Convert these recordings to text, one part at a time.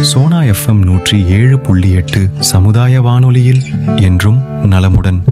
Sona FM நூற்றி ஏழு புள்ளி எட்டு சமுதாய வானொலியில் என்றும் நலமுடன்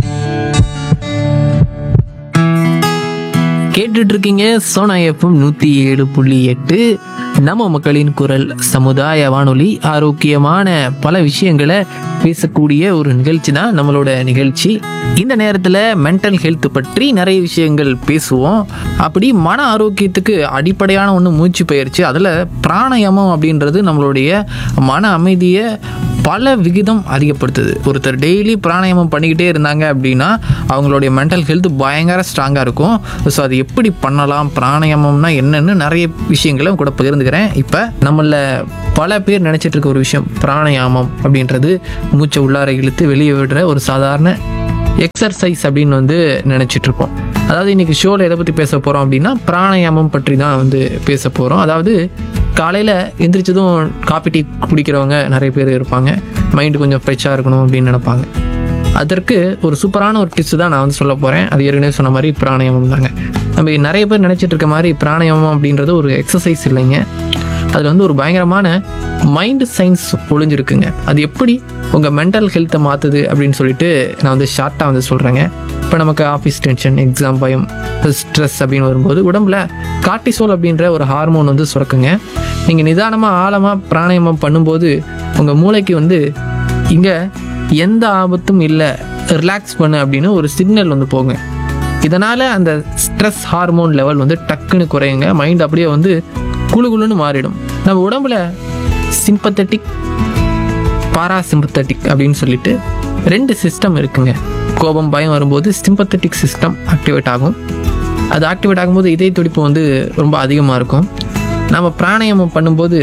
கேட்டுட்டு இருக்கீங்க சோனா எஃப்எம் நூற்றி ஏழு புள்ளி எட்டு நம்ம மக்களின் குரல் சமுதாய வானொலி ஆரோக்கியமான பல விஷயங்களை பேசக்கூடிய ஒரு நிகழ்ச்சி தான் நம்மளோட நிகழ்ச்சி இந்த நேரத்தில் மென்டல் ஹெல்த் பற்றி நிறைய விஷயங்கள் பேசுவோம் அப்படி மன ஆரோக்கியத்துக்கு அடிப்படையான ஒன்று மூச்சு பயிற்சி அதில் பிராணாயாமம் அப்படின்றது நம்மளுடைய மன அமைதியை பல விகிதம் அதிகப்படுத்துது ஒருத்தர் டெய்லி பிராணாயாமம் பண்ணிக்கிட்டே இருந்தாங்க அப்படின்னா அவங்களுடைய மென்டல் ஹெல்த் பயங்கர ஸ்ட்ராங்காக இருக்கும் ஸோ அது எப்படி பண்ணலாம் பிராணாயாமம்னா என்னன்னு நிறைய விஷயங்களை கூட பகிர்ந்துக்கிறேன் இப்போ நம்மள பல பேர் நினச்சிட்டு இருக்க ஒரு விஷயம் பிராணாயாமம் அப்படின்றது மூச்சை உள்ளார இழுத்து வெளியே விடுற ஒரு சாதாரண எக்ஸர்சைஸ் அப்படின்னு வந்து நினச்சிட்டு இருப்போம் அதாவது இன்னைக்கு ஷோவில் எதை பற்றி பேச போகிறோம் அப்படின்னா பிராணாயாமம் பற்றி தான் வந்து பேச போகிறோம் அதாவது காலையில் எந்திரிச்சதும் காப்பி டீ குடிக்கிறவங்க நிறைய பேர் இருப்பாங்க மைண்டு கொஞ்சம் ஃப்ரெஷ்ஷாக இருக்கணும் அப்படின்னு நினைப்பாங்க அதற்கு ஒரு சூப்பரான ஒரு டிப்ஸ் தான் நான் வந்து சொல்ல போகிறேன் அது ஏற்கனவே சொன்ன மாதிரி பிராணாயாமம் தாங்க நம்ம நிறைய பேர் நினச்சிட்டு இருக்க மாதிரி பிராணாயாமம் அப்படின்றது ஒரு எக்ஸசைஸ் இல்லைங்க அதில் வந்து ஒரு பயங்கரமான மைண்டு சயின்ஸ் ஒளிஞ்சிருக்குங்க அது எப்படி உங்கள் மென்டல் ஹெல்த்தை மாற்றுது அப்படின்னு சொல்லிட்டு நான் வந்து ஷார்ட்டாக வந்து சொல்கிறேங்க இப்போ நமக்கு ஆஃபீஸ் டென்ஷன் எக்ஸாம் பயம் ஸ்ட்ரெஸ் அப்படின்னு வரும்போது உடம்புல கார்டிசோல் அப்படின்ற ஒரு ஹார்மோன் வந்து சுரக்குங்க நீங்கள் நிதானமாக ஆழமாக பிராணாயாமம் பண்ணும்போது உங்கள் மூளைக்கு வந்து இங்கே எந்த ஆபத்தும் இல்லை ரிலாக்ஸ் பண்ணு அப்படின்னு ஒரு சிக்னல் வந்து போங்க இதனால் அந்த ஸ்ட்ரெஸ் ஹார்மோன் லெவல் வந்து டக்குன்னு குறையுங்க மைண்ட் அப்படியே வந்து குளு குளுன்னு மாறிடும் நம்ம உடம்புல சிம்பத்தட்டிக் பாராசிம்பத்தட்டிக் அப்படின்னு சொல்லிட்டு ரெண்டு சிஸ்டம் இருக்குங்க கோபம் பயம் வரும்போது சிம்பத்தட்டிக் சிஸ்டம் ஆக்டிவேட் ஆகும் அது ஆக்டிவேட் ஆகும்போது இதய துடிப்பு வந்து ரொம்ப அதிகமாக இருக்கும் நம்ம பிராணாயாமம் பண்ணும்போது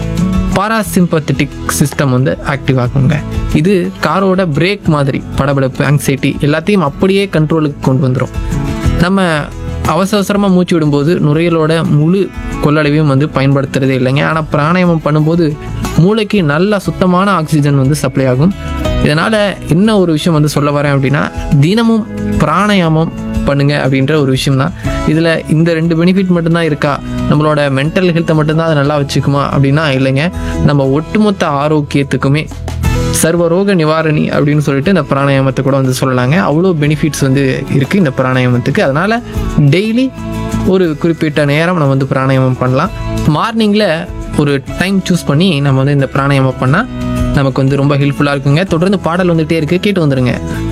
பாராசிம்பத்தட்டிக் சிஸ்டம் வந்து ஆக்டிவ் ஆகுங்க இது காரோட பிரேக் மாதிரி படபடப்பு ஆங்ஸைட்டி எல்லாத்தையும் அப்படியே கண்ட்ரோலுக்கு கொண்டு வந்துடும் நம்ம அவசர அவசரமாக மூச்சு விடும்போது நுரையீரலோட முழு கொள்ளளவையும் வந்து பயன்படுத்துறதே இல்லைங்க ஆனால் பிராணாயாமம் பண்ணும்போது மூளைக்கு நல்ல சுத்தமான ஆக்சிஜன் வந்து சப்ளை ஆகும் இதனால் என்ன ஒரு விஷயம் வந்து சொல்ல வரேன் அப்படின்னா தினமும் பிராணாயாமம் பண்ணுங்க அப்படின்ற ஒரு விஷயம் தான் இதில் இந்த ரெண்டு பெனிஃபிட் மட்டும்தான் இருக்கா நம்மளோட மென்டல் ஹெல்த்தை மட்டும்தான் அது நல்லா வச்சுக்குமா அப்படின்னா இல்லைங்க நம்ம ஒட்டுமொத்த ஆரோக்கியத்துக்குமே சர்வரோக நிவாரணி அப்படின்னு சொல்லிட்டு இந்த பிராணாயாமத்தை கூட வந்து சொல்லலாங்க அவ்வளோ பெனிஃபிட்ஸ் வந்து இருக்குது இந்த பிராணாயாமத்துக்கு அதனால் டெய்லி ஒரு குறிப்பிட்ட நேரம் நம்ம வந்து பிராணாயாமம் பண்ணலாம் மார்னிங்கில் ஒரு டைம் சூஸ் பண்ணி நம்ம வந்து இந்த பிராணாயாமம் பண்ணால் நமக்கு வந்து ரொம்ப ஹெல்ப்ஃபுல்லாக இருக்குங்க தொடர்ந்து பாடல் வந்துகிட்டே இருக்குது கேட்டு வந்துருங்க